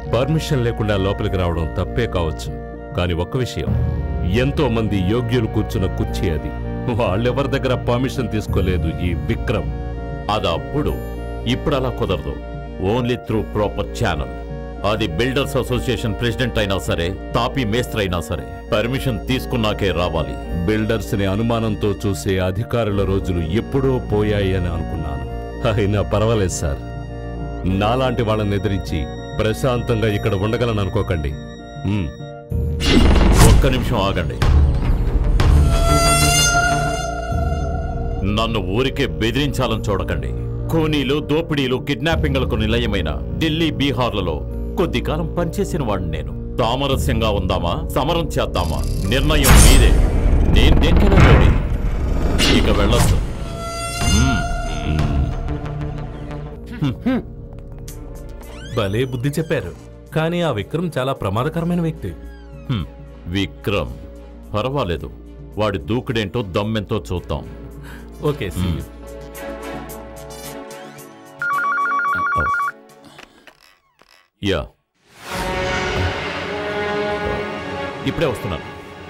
Permission లేకుండా లోపలికి రావడం తప్పే కావచ్చు కానీ ఒక్క విషయం ఎంతో మంది యోగ్యులు కూర్చున్న కుర్చీ అది వాళ్ళెవరి దగ్గర పర్మిషన్ తీసుకోలేదు ఈ విక్రమ్ అది అప్పుడు ఇప్పుడు అలా కుదరదు ఓన్లీ త్రూ ప్రాపర్ ఛానల్ అది బిల్డర్స్ అసోసియేషన్ ప్రెసిడెంట్ అయినా సరే తాపీ మేస్త్రి అయినా సరే పర్మిషన్ తీసుకున్నాకే రావాలి బిల్డర్స్ ని అనుమానంతో చూసే అధికారుల రోజులు ఎప్పుడో పోయాయి అని అనుకున్నాను అయినా పర్వాలేదు సార్ నాలాంటి వాళ్ళని ఎదిరించి ప్రశాంతంగా ఇక్కడ ఉండగలను అనుకోకండి మ్మ్. ఒక్క నిమిషం ఆగండి నన్ను ఊరికే బెదిరించాలని చూడకండి ఖూనీలు దోపిడీలు కిడ్నాపింగ్లకు నిలయమైన ఢిల్లీ బీహార్లలో కొద్ది కాలం పనిచేసిన వాడిని నేను సామరస్యంగా ఉందామా సమరం చేద్దామా నిర్ణయం మీదే నేను దేనికైనా రెడీ ఇక వెళ్ళొచ్చు భలే బుద్ధి చెప్పారు కానీ ఆ విక్రమ్ చాలా ప్రమాదకరమైన వ్యక్తి హ్మ్, విక్రమ్ పర్వాలేదు వాడి దూకుడేంటో దమ్మెంతో చూద్దాం ఓకే see you. యా ఇప్పుడే వస్తున్నాను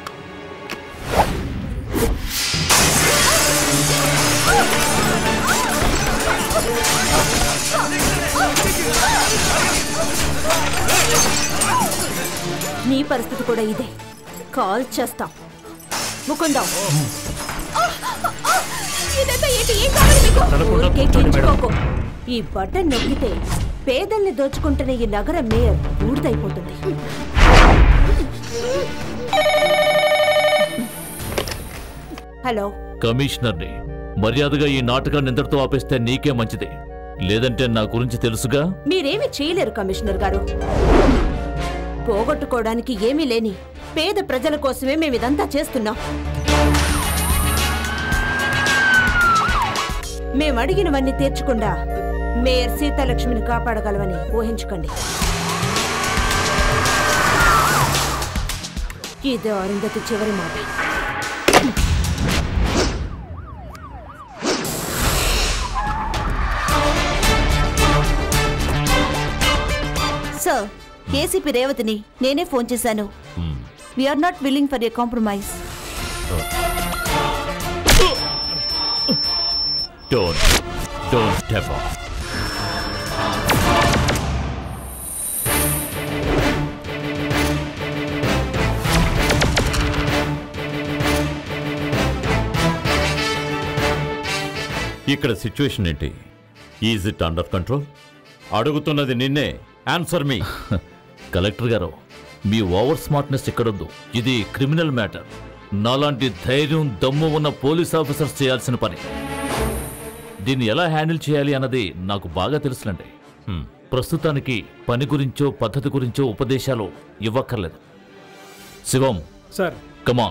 నీ పరిస్థితి కూడా ఇదే కాల్ చేస్తాం ముకుందాం ఊరికే గింజుకోకు. ఈ బటన్ నొక్కితే పేదల్ని దోచుకుంటున్న ఈ నగర మేయర్ బూడిదైపోతుంది హలో కమిషనర్ని మర్యాదగా ఈ నాటకాన్ని ఇంతటితో ఆపేస్తే నీకే మంచిది లేదంటే నా గురించి తెలుసుగా మీరేమి చేయలేరు కమిషనర్ గారు పోగొట్టుకోవడానికి ఏమీ లేని పేద ప్రజల కోసమే మేము ఇదంతా చేస్తున్నాం మేము అడిగినవన్నీ తీర్చకుండా మేయర్ సీతాలక్ష్మిని కాపాడగలవని ఊహించుకోండి ఇది అరుంధతి చివరి మాట సార్ ఏసీపీ రేవతిని నేనే ఫోన్ చేశాను we are not willing for a compromise don't don't ever ఇక్కడ సిచ్యువేషన్ ఏంటి ఈజ్ ఇట్ అండర్ కంట్రోల్ అడుగుతున్నది నిన్నే ఆన్సర్ మీ కలెక్టర్ గారు మీ ఓవర్ స్మార్ట్నెస్ ఇక్కడొద్దు ఇది క్రిమినల్ మ్యాటర్ నాలాంటి ధైర్యం దమ్ము ఉన్న పోలీస్ ఆఫీసర్స్ చేయాల్సిన పని దీన్ని ఎలా హ్యాండిల్ చేయాలి అన్నది నాకు బాగా తెలుసులండి హ్మ్. ప్రస్తుతానికి పని గురించో పద్ధతి గురించో ఉపదేశాలు ఇవ్వక్కర్లేదు శివం సార్ కమా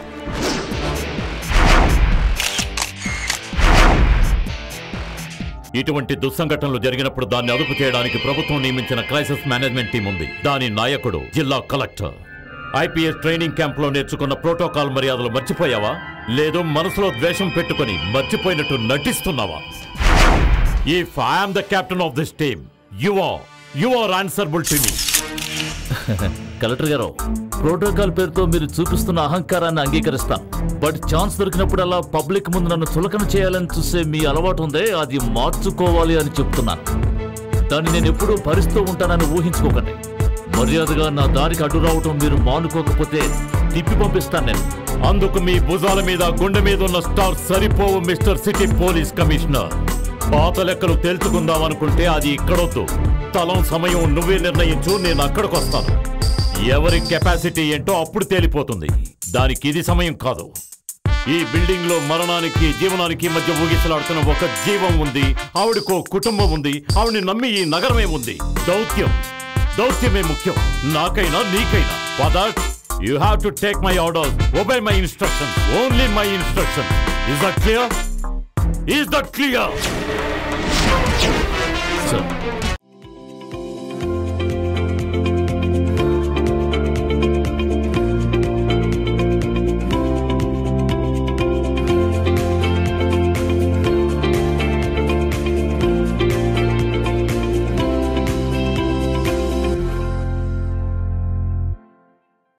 ఇటువంటి దుస్సంఘటనలు జరిగినప్పుడు దాన్ని అదుపు చేయడానికి ప్రభుత్వం నియమించిన క్రైసిస్ మేనేజ్మెంట్ టీం ఉంది దాని నాయకుడు జిల్లా కలెక్టర్ ఐపీఎస్ ట్రైనింగ్ క్యాంప్ లో నేర్చుకున్న ప్రోటోకాల్ మర్యాదలు మర్చిపోయావా లేదు మనసులో ద్వేషం పెట్టుకుని మర్చిపోయినట్టు నటిస్తున్నావా if I'm the captain of this team you are you are answerable to me collector గారు ప్రోటోకాల్ పేరుతో మీరు చూపిస్తున్న అహంకారాన్ని అంగీకరిస్తాను బట్ ఛాన్స్ దొరికినప్పుడల్లా పబ్లిక్ ముందు నన్ను చులకన చేయాలని చూసే మీ అలవాటు ఉందే అది మార్చుకోవాలి అని చెప్తున్నాను దాన్ని నేను ఎప్పుడూ భరిస్తూ ఉంటానని ఊహించుకోకండి మర్యాదగా నా దారికి అడ్డు రావటం మీరు మానుకోకపోతే తిప్పి పంపిస్తాను నేను అందుకు మీ భుజాల మీద గుండె మీద ఉన్న స్టార్ సరిపోవు మిస్టర్ సిటీ పోలీస్ కమిషనర్ పాత లెక్కలు తేల్చుకుందాం అనుకుంటే అది ఇక్కడొద్దు స్థలం సమయం నువ్వే నిర్ణయించు నేను అక్కడికి వస్తాను ఎవరి కెపాసిటీ ఏంటో అప్పుడు తేలిపోతుంది దానికి ఇది సమయం కాదు ఈ బిల్డింగ్ లో మరణానికి జీవనానికి మధ్య ఊగిసలాడుతున్న ఒక జీవం ఉంది ఆవిడకో కుటుంబం ఉంది ఆవిడని నమ్మి ఈ నగరమే ఉంది దౌత్యం దౌత్యమే ముఖ్యం నాకైనా నీకైనా father you have to take my order obey my instruction only my instruction is that clear is that clear sir